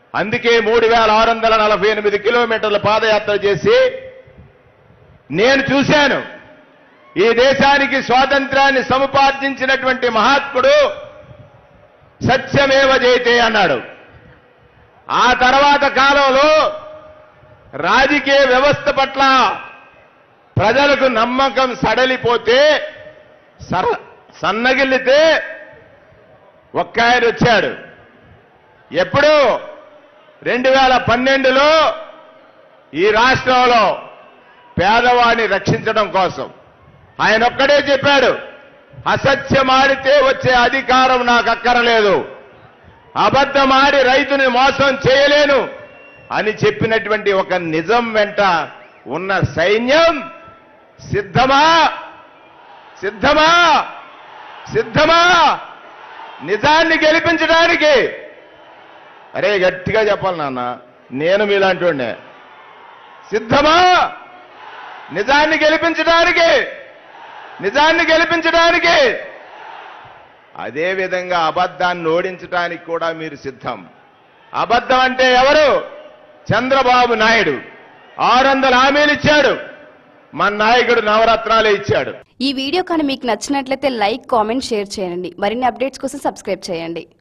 అందుకే మూడు వేల ఆరు వందల నలభై ఎనిమిది కిలోమీటర్ల పాదయాత్ర చేసి నేను చూశాను ఈ దేశానికి స్వాతంత్రాన్ని సముపార్జించినటువంటి మహాత్ముడు సత్యమేవ జయతే అన్నాడు ఆ తర్వాత కాలంలో రాజకీయ వ్యవస్థ పట్ల ప్రజలకు నమ్మకం సడలిపోతే సర సన్నగిల్లితే ఒక్క ఆయన వచ్చాడు ఎప్పుడు రెండు వేల పన్నెండులో ఈ రాష్ట్రంలో పేదవాడిని రక్షించడం కోసం ఆయన ఒక్కడే చెప్పాడు అసత్యమాడితే వచ్చే అధికారం నాకు అక్కరలేదు అబద్ధమాడి రైతుని మోసం చేయలేను అని చెప్పినటువంటి ఒక నిజం వెంట ఉన్న సైన్యం సిద్ధమా సిద్ధమా సిద్ధమా నిజాన్ని గెలిపించడానికి అరే గట్టిగా చెప్పాలి నాన్న నేను మీలాంటి వాడినే. సిద్ధమా నిజాన్ని గెలిపించడానికి నిజాన్ని గెలిపించడానికి అదే విధంగా అబద్ధాన్ని ఓడించడానికి కూడా మీరు సిద్ధం అబద్ధం అంటే ఎవరు చంద్రబాబు నాయుడు ఆరు వందల హామీలు ఇచ్చాడు మన నాయకుడు నవరత్నాలే ఇచ్చాడు ఈ వీడియో కానీ మీకు నచ్చినట్లయితే లైక్ కామెంట్ షేర్ చేయండి మరిన్ని అప్డేట్స్ కోసం సబ్స్క్రైబ్ చేయండి